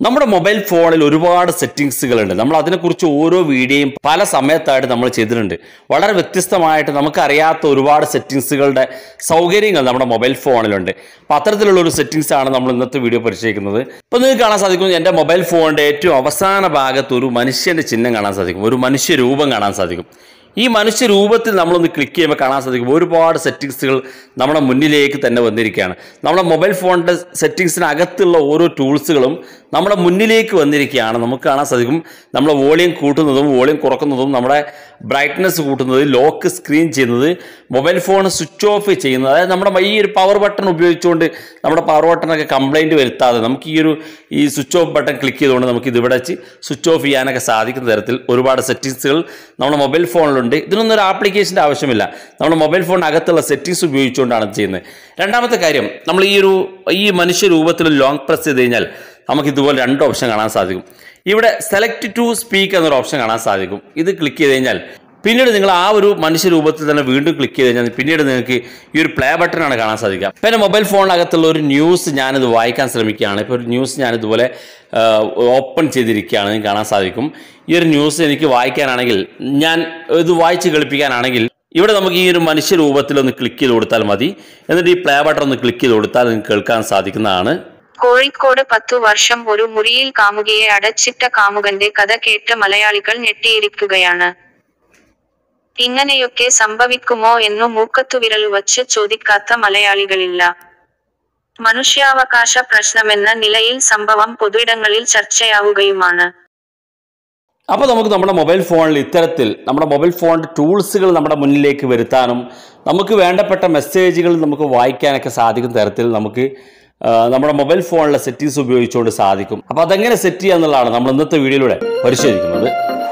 നമ്മുടെ മൊബൈൽ ഫോണിൽ ഒരുപാട് സെറ്റിങ്സുകളുണ്ട് നമ്മൾ അതിനെക്കുറിച്ച് ഓരോ വീഡിയോയും പല സമയത്തായിട്ട് നമ്മൾ ചെയ്തിട്ടുണ്ട് വളരെ വ്യത്യസ്തമായിട്ട് നമുക്കറിയാത്ത ഒരുപാട് സെറ്റിങ്സുകളുടെ സൗകര്യങ്ങൾ നമ്മുടെ മൊബൈൽ ഫോണിലുണ്ട് അപ്പോൾ അത്തരത്തിലുള്ള ഒരു സെറ്റിങ്സ് ആണ് നമ്മൾ ഇന്നത്തെ വീഡിയോ പരിശോധിക്കുന്നത് ഇപ്പോൾ നിങ്ങൾക്ക് കാണാൻ സാധിക്കും എൻ്റെ മൊബൈൽ ഫോണിൻ്റെ ഏറ്റവും അവസാന ഭാഗത്ത് ഒരു മനുഷ്യൻ്റെ ചിഹ്നം കാണാൻ സാധിക്കും ഒരു മനുഷ്യ രൂപം കാണാൻ സാധിക്കും ഈ മനുഷ്യ രൂപത്തിൽ നമ്മളൊന്ന് ക്ലിക്ക് ചെയ്യുമ്പോൾ കാണാൻ സാധിക്കും ഒരുപാട് സെറ്റിങ്സുകൾ നമ്മുടെ മുന്നിലേക്ക് തന്നെ വന്നിരിക്കുകയാണ് നമ്മുടെ മൊബൈൽ ഫോണിൻ്റെ സെറ്റിങ്സിനകത്തുള്ള ഓരോ ടൂൾസുകളും നമ്മുടെ മുന്നിലേക്ക് വന്നിരിക്കുകയാണ് നമുക്ക് കാണാൻ സാധിക്കും നമ്മുടെ വോളിയം കൂട്ടുന്നതും വോളിയം കുറക്കുന്നതും നമ്മുടെ ബ്രൈറ്റ്നസ് കൂട്ടുന്നത് ലോക്ക് സ്ക്രീൻ ചെയ്യുന്നത് മൊബൈൽ ഫോൺ സ്വിച്ച് ഓഫ് ചെയ്യുന്നത് അതായത് നമ്മുടെ ഈ ഒരു പവർ ബട്ടൺ ഉപയോഗിച്ചുകൊണ്ട് നമ്മുടെ പവർ ബട്ടണൊക്കെ കംപ്ലൈൻറ്റ് വരുത്താതെ നമുക്ക് ഈ ഒരു ഈ സ്വിച്ച് ഓഫ് ബട്ടൺ ക്ലിക്ക് ചെയ്തുകൊണ്ട് നമുക്ക് ഇത് ഇവിടെ വെച്ച് സ്വിച്ച് ഓഫ് ചെയ്യാനൊക്കെ സാധിക്കുന്ന തരത്തിൽ ഒരുപാട് സെറ്റിങ്സുകൾ നമ്മുടെ മൊബൈൽ ഫോണിലുണ്ട് ഇതിനൊന്നും ഒരു ആപ്ലിക്കേഷൻ്റെ ആവശ്യമില്ല നമ്മുടെ മൊബൈൽ ഫോണിനകത്തുള്ള സെറ്റിങ്സ് ഉപയോഗിച്ചുകൊണ്ടാണ് ഇത് ചെയ്യുന്നത് രണ്ടാമത്തെ കാര്യം നമ്മൾ ഈ ഒരു ഈ മനുഷ്യ രൂപത്തിൽ ലോങ് പ്രസ് ചെയ്ത് കഴിഞ്ഞാൽ നമുക്ക് ഇതുപോലെ രണ്ട് ഓപ്ഷൻ കാണാൻ സാധിക്കും ഇവിടെ സെലക്ട് ടു സ്പീക്ക് എന്നൊരു ഓപ്ഷൻ കാണാൻ സാധിക്കും ഇത് ക്ലിക്ക് ചെയ്ത് കഴിഞ്ഞാൽ പിന്നീട് നിങ്ങൾ ആ ഒരു മനുഷ്യ രൂപത്തിൽ തന്നെ വീണ്ടും ക്ലിക്ക് ചെയ്ത് കഴിഞ്ഞാൽ പിന്നീട് നിങ്ങൾക്ക് ഈ ഒരു പ്ലേ ബട്ടണാണ് കാണാൻ സാധിക്കുക അപ്പോൾ എൻ്റെ മൊബൈൽ ഫോണിനകത്തുള്ള ഒരു ന്യൂസ് ഞാനിത് വായിക്കാൻ ശ്രമിക്കുകയാണ് ഇപ്പോൾ ഒരു ന്യൂസ് ഞാനിതുപോലെ ഓപ്പൺ ചെയ്തിരിക്കുകയാണ് നിങ്ങൾക്ക് കാണാൻ സാധിക്കും ഈ ഒരു ന്യൂസ് എനിക്ക് വായിക്കാനാണെങ്കിൽ ഞാൻ ഇത് വായിച്ച് കളിപ്പിക്കാനാണെങ്കിൽ ഇവിടെ നമുക്ക് ഈ ഒരു മനുഷ്യ രൂപത്തിൽ ഒന്ന് ക്ലിക്ക് ചെയ്ത് കൊടുത്താൽ മതി എന്നിട്ട് ഈ പ്ലേ ബട്ടൺ ഒന്ന് ക്ലിക്ക് ചെയ്ത് കൊടുത്താൽ നിങ്ങൾക്ക് കേൾക്കാൻ സാധിക്കുന്നതാണ് കോഴിക്കോട് പത്തു വർഷം ഒരു മുറിയിൽ കാമുകിയെ അടച്ചിട്ട കാമുകന്റെ കഥ കേട്ട് മലയാളികൾ ഞെട്ടിയിരിക്കുകയാണ് ഇങ്ങനെയൊക്കെ സംഭവിക്കുമോ എന്നു മൂക്കത്തുവിരൽ വച്ച് ചോദിക്കാത്ത മലയാളികളില്ല മനുഷ്യാവകാശ പ്രശ്നമെന്ന നിലയിൽ സംഭവം പൊതുയിടങ്ങളിൽ ചർച്ചയാവുകയുമാണ് അപ്പോൾ നമുക്ക് നമ്മുടെ മൊബൈൽ ഫോണിൽ ഇത്തരത്തിൽ നമ്മുടെ മൊബൈൽ ഫോണിൻ്റെ ടൂൾസുകൾ നമ്മുടെ മുന്നിലേക്ക് വരുത്താനും നമുക്ക് വേണ്ടപ്പെട്ട മെസ്സേജുകൾ നമുക്ക് വായിക്കാനൊക്കെ സാധിക്കുന്ന തരത്തിൽ നമുക്ക് ആ, നമ്മുടെ മൊബൈൽ ഫോണിലെ സെറ്റിങ്സ് ഉപയോഗിച്ചുകൊണ്ട് സാധിക്കും അപ്പോൾ അതെങ്ങനെ സെറ്റ് ചെയ്യുക എന്നുള്ളതാണ് നമ്മൾ ഇന്നത്തെ വീഡിയോയിലൂടെ പരിശോധിക്കുന്നത്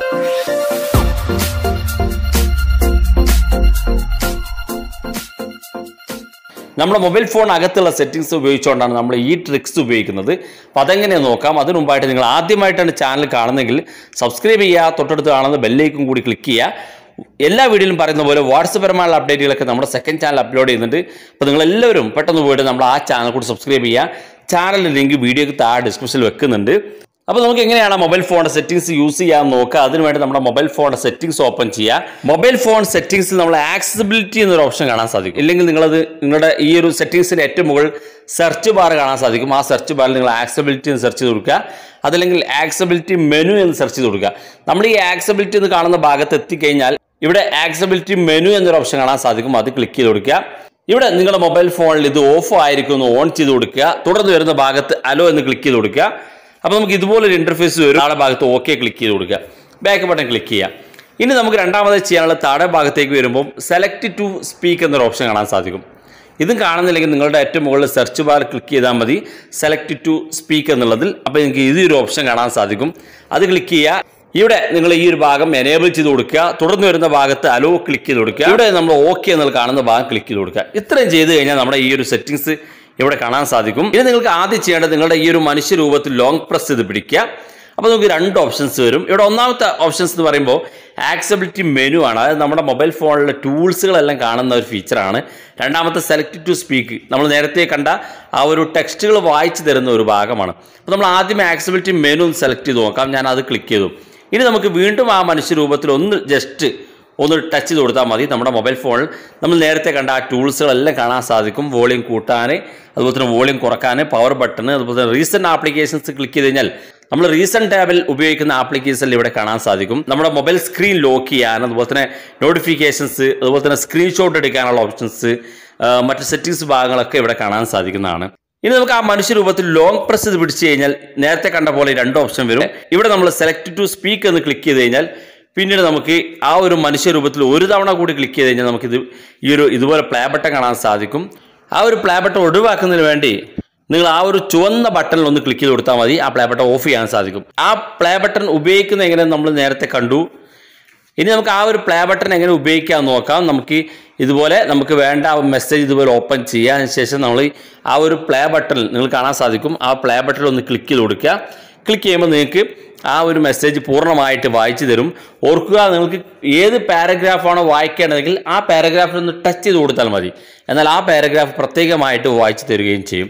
നമ്മുടെ മൊബൈൽ ഫോൺ അകത്തുള്ള സെറ്റിങ്സ് ഉപയോഗിച്ചുകൊണ്ടാണ് നമ്മൾ ഈ ട്രിക്സ് ഉപയോഗിക്കുന്നത് അപ്പോൾ അതെങ്ങനെ നോക്കാം അതിനു മുമ്പായിട്ട് നിങ്ങൾ ആദ്യമായിട്ടാണ് ചാനൽ കാണുന്നതെങ്കിൽ സബ്സ്ക്രൈബ് ചെയ്യുക തൊട്ടടുത്ത് കാണുന്ന ബെല്ലേക്കും കൂടി ക്ലിക്ക് ചെയ്യുക എല്ലാ വീഡിയോയിലും പറയുന്ന പോലെ വാട്സപ്പ് പരമായുള്ള അപ്ഡേറ്റുകളൊക്കെ നമ്മുടെ സെക്കൻഡ് ചാനൽ അപ്ലോഡ് ചെയ്യുന്നുണ്ട് അപ്പോൾ നിങ്ങൾ എല്ലാവരും പെട്ടെന്ന് പോയിട്ട് നമ്മൾ ആ ചാനൽ കൂടി സബ്സ്ക്രൈബ് ചെയ്യുക ചാനലിൻ്റെ ലിങ്ക് വീഡിയോക്ക് താഴെ ഡിസ്ക്രിപ്ഷനിൽ വെക്കുന്നുണ്ട് അപ്പോൾ നമുക്ക് എങ്ങനെയാണ് മൊബൈൽ ഫോണിൻ്റെ സെറ്റിംഗ്സ് യൂസ് ചെയ്യാൻ നോക്കുക അതിനുവേണ്ടി നമ്മുടെ മൊബൈൽ ഫോണിൻ്റെ സെറ്റിംഗ്സ് ഓപ്പൺ ചെയ്യുക മൊബൈൽ ഫോൺ സെറ്റിംഗ്സിൽ നമ്മൾ ആക്സസിബിലിറ്റി എന്നൊരു ഓപ്ഷൻ കാണാൻ സാധിക്കും ഇല്ലെങ്കിൽ നിങ്ങളത് നിങ്ങളുടെ ഈ ഒരു സെറ്റിംഗ്സിൻ്റെ ഏറ്റവും മുകളിൽ സെർച്ച് ബാർ കാണാൻ സാധിക്കും ആ സെർച്ച് ബാറിൽ നിങ്ങൾ ആക്സബിലിറ്റി എന്ന് സെർച്ച് ചെയ്ത് കൊടുക്കുക അതല്ലെങ്കിൽ ആക്സബിലിറ്റി മെനു എന്ന് സെർച്ച് ചെയ്ത് കൊടുക്കുക നമ്മൾ ഈ ആക്സബിലിറ്റി എന്ന് കാണുന്ന ഭാഗത്ത് എത്തിക്കഴിഞ്ഞാൽ ഇവിടെ ആക്സബിലിറ്റി മെനു എന്നൊരു ഓപ്ഷൻ കാണാൻ സാധിക്കും അത് ക്ലിക്ക് ചെയ്ത് കൊടുക്കുക ഇവിടെ നിങ്ങളുടെ മൊബൈൽ ഫോണിൽ ഇത് ഓഫ് ആയിരിക്കും എന്ന് ഓൺ ചെയ്ത് കൊടുക്കുക തുടർന്ന് വരുന്ന ഭാഗത്ത് അലോ എന്ന് ക്ലിക്ക് ചെയ്ത് കൊടുക്കുക അപ്പോൾ നമുക്ക് ഇതുപോലൊരു ഇന്റർഫേസ് വരും താഴെ ഭാഗത്ത് ഓക്കെ ക്ലിക്ക് ചെയ്ത് കൊടുക്കുക ബാക്ക് ബട്ടൺ ക്ലിക്ക് ചെയ്യാം ഇനി നമുക്ക് രണ്ടാമത് ചെയ്യാനുള്ള താഴെ ഭാഗത്തേക്ക് വരുമ്പോൾ സെലക്ട് ടു സ്പീക്ക് എന്നൊരു ഓപ്ഷൻ കാണാൻ സാധിക്കും ഇതും കാണുന്നില്ലെങ്കിൽ നിങ്ങളുടെ ഏറ്റവും മുകളിൽ സെർച്ച് ബാർ ക്ലിക്ക് ചെയ്താൽ മതി സെലക്ട് ടു സ്പീക്ക് എന്നുള്ളതിൽ അപ്പോൾ നിങ്ങൾക്ക് ഈ ഒരു ഓപ്ഷൻ കാണാൻ സാധിക്കും അത് ക്ലിക്ക് ചെയ്യുക ഇവിടെ നിങ്ങൾ ഈ ഒരു ഭാഗം എനേബിൾ ചെയ്ത് കൊടുക്കുക തുടർന്ന് വരുന്ന ഭാഗത്ത് അലോ ക്ലിക്ക് ചെയ്ത് കൊടുക്കുക ഇവിടെ നമ്മൾ ഓക്കെ എന്നുള്ള കാണുന്ന ഭാഗം ക്ലിക്ക് ചെയ്ത് കൊടുക്കുക ഇത്രയും ചെയ്ത് കഴിഞ്ഞാൽ നമ്മുടെ ഈ ഒരു സെറ്റിംഗ്സ് ഇവിടെ കാണാൻ സാധിക്കും ഇനി നിങ്ങൾക്ക് ആദ്യം ചെയ്യേണ്ടത് നിങ്ങളുടെ ഈ ഒരു മനുഷ്യ രൂപത്തിൽ ലോങ് പ്രസ് ചെയ്ത് പിടിക്കുക അപ്പോൾ നമുക്ക് രണ്ട് ഓപ്ഷൻസ് വരും ഇവിടെ ഒന്നാമത്തെ ഓപ്ഷൻസ് എന്ന് പറയുമ്പോൾ ആക്സബിലിറ്റി മെനു ആണ് അതായത് നമ്മുടെ മൊബൈൽ ഫോണിലെ ടൂൾസുകളെല്ലാം കാണുന്ന ഒരു ഫീച്ചറാണ് രണ്ടാമത്തെ സെലക്ട് ടു സ്പീക്ക് നമ്മൾ നേരത്തെ കണ്ട ആ ഒരു ടെക്സ്റ്റുകൾ വായിച്ചു തരുന്ന ഒരു ഭാഗമാണ് അപ്പോൾ നമ്മൾ ആദ്യം ആക്സബിലിറ്റി മെനു ഒന്ന് സെലക്ട് ചെയ്ത് നോക്കാം ഞാൻ അത് ക്ലിക്ക് ചെയ്തു ഇനി നമുക്ക് വീണ്ടും ആ മനുഷ്യ രൂപത്തിൽ ഒന്ന് ജസ്റ്റ് ഒന്ന് ടച്ച് ചെയ്ത് കൊടുത്താൽ മതി നമ്മുടെ മൊബൈൽ ഫോണിൽ നമ്മൾ നേരത്തെ കണ്ട ആ ടൂൾസുകളെല്ലാം കാണാൻ സാധിക്കും വോളിയം കൂട്ടാൻ അതുപോലെ തന്നെ വോളിയം കുറക്കാൻ പവർ ബട്ടൺ അതുപോലെ തന്നെ റീസെൻറ്റ് ആപ്ലിക്കേഷൻസ് ക്ലിക്ക് ചെയ്ത് കഴിഞ്ഞാൽ നമ്മൾ റീസെൻറ്റ് ടാബിൽ ഉപയോഗിക്കുന്ന ആപ്ലിക്കേഷനിൽ ഇവിടെ കാണാൻ സാധിക്കും നമ്മുടെ മൊബൈൽ സ്ക്രീൻ ലോക്ക് ചെയ്യാൻ അതുപോലെ തന്നെ നോട്ടിഫിക്കേഷൻസ് അതുപോലെ തന്നെ സ്ക്രീൻഷോട്ട് എടുക്കാനുള്ള ഓപ്ഷൻസ് മറ്റ് സെറ്റിംഗ്സ് ഭാഗങ്ങളൊക്കെ ഇവിടെ കാണാൻ സാധിക്കുന്നതാണ് ഇനി നമുക്ക് ആ മനുഷ്യ രൂപത്തിൽ ലോങ് പ്രസ് ചെയ്ത് പിടിച്ചു കഴിഞ്ഞാൽ നേരത്തെ കണ്ട പോലെ രണ്ട് ഓപ്ഷൻ വരും ഇവിടെ നമ്മൾ സെലക്ട് ടു സ്പീക്ക് എന്ന് ക്ലിക്ക് ചെയ്ത് കഴിഞ്ഞാൽ പിന്നീട് നമുക്ക് ആ ഒരു മനുഷ്യ രൂപത്തിൽ ഒരു തവണ കൂടി ക്ലിക്ക് ചെയ്ത് കഴിഞ്ഞാൽ നമുക്കിത് ഈ ഒരു ഇതുപോലെ പ്ലേ ബട്ടൺ കാണാൻ സാധിക്കും ആ ഒരു പ്ലേ ബട്ടൺ ഒഴിവാക്കുന്നതിന് വേണ്ടി നിങ്ങൾ ആ ഒരു ചുവന്ന ബട്ടണിൽ ഒന്ന് ക്ലിക്ക് ചെയ്ത് കൊടുത്താൽ മതി ആ പ്ലേ ബട്ടൺ ഓഫ് ചെയ്യാൻ സാധിക്കും ആ പ്ലേ ബട്ടൺ ഉപയോഗിക്കുന്ന എങ്ങനെ നമ്മൾ നേരത്തെ കണ്ടു ഇനി നമുക്ക് ആ ഒരു പ്ലേ ബട്ടൺ എങ്ങനെ ഉപയോഗിക്കാൻ നോക്കാം നമുക്ക് ഇതുപോലെ നമുക്ക് വേണ്ട ആ മെസ്സേജ് ഇതുപോലെ ഓപ്പൺ ചെയ്യുക അതിനുശേഷം നമ്മൾ ആ ഒരു പ്ലേ ബട്ടണിൽ നിങ്ങൾ കാണാൻ സാധിക്കും ആ പ്ലേ ബട്ടണിൽ ഒന്ന് ക്ലിക്ക് ചെയ്ത് കൊടുക്കുക ക്ലിക്ക് ചെയ്യുമ്പോൾ നിങ്ങൾക്ക് ആ ഒരു മെസ്സേജ് പൂർണ്ണമായിട്ട് വായിച്ചു തരും ഓർക്കുക നിങ്ങൾക്ക് ഏത് പാരഗ്രാഫാണോ വായിക്കേണ്ടതെങ്കിൽ ആ പാരഗ്രാഫിൽ ഒന്ന് ടച്ച് ചെയ്ത് കൊടുത്താൽ മതി എന്നാൽ ആ പാരഗ്രാഫ് പ്രത്യേകമായിട്ട് വായിച്ചു തരികയും ചെയ്യും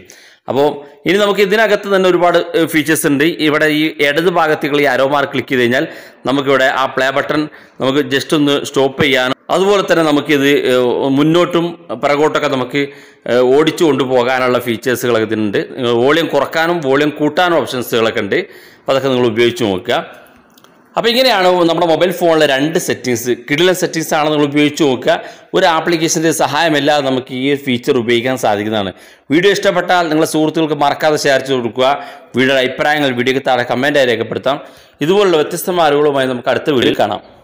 അപ്പോൾ ഇനി നമുക്ക് ഇതിനകത്ത് തന്നെ ഒരുപാട് ഫീച്ചേഴ്സ് ഉണ്ട് ഇവിടെ ഈ ഇടത് ഭാഗത്തുകൾ ഈ അരോമാർ ക്ലിക്ക് ചെയ്ത് കഴിഞ്ഞാൽ നമുക്കിവിടെ ആ പ്ലേ ബട്ടൺ നമുക്ക് ജസ്റ്റ് ഒന്ന് സ്റ്റോപ്പ് ചെയ്യാനും അതുപോലെ തന്നെ നമുക്കിത് ഏഹ്, മുന്നോട്ടും പിറകോട്ടൊക്കെ നമുക്ക് ഏഹ്, ഓടിച്ചു കൊണ്ടുപോകാനുള്ള ഫീച്ചേഴ്സുകളൊക്കെ ഇതിനുണ്ട് വോളിയം കുറക്കാനും വോളിയം കൂട്ടാനും ഓപ്ഷൻസുകളൊക്കെ ഉണ്ട് അപ്പോൾ അതൊക്കെ നിങ്ങൾ ഉപയോഗിച്ച് നോക്കുക അപ്പോൾ ഇങ്ങനെയാണ് നമ്മുടെ മൊബൈൽ ഫോണിലെ രണ്ട് സെറ്റിങ്സ് കിടിലൻ സെറ്റിങ്സ് ആണ് നിങ്ങൾ ഉപയോഗിച്ച് നോക്കുക ഒരു ആപ്ലിക്കേഷൻ്റെ സഹായമില്ലാതെ നമുക്ക് ഈ ഫീച്ചർ ഉപയോഗിക്കാൻ സാധിക്കുന്നതാണ് വീഡിയോ ഇഷ്ടപ്പെട്ടാൽ നിങ്ങളുടെ സുഹൃത്തുക്കൾക്ക് മറക്കാതെ ഷെയർ ചെയ്ത് കൊടുക്കുക വീഡിയോയുടെ അഭിപ്രായങ്ങൾ വീഡിയോയ്ക്ക് താഴെ കമൻറ്റായി രേഖപ്പെടുത്താം ഇതുപോലുള്ള വ്യത്യസ്തമായ അറിവുകളുമായി നമുക്ക് അടുത്ത വീഡിയോയിൽ കാണാം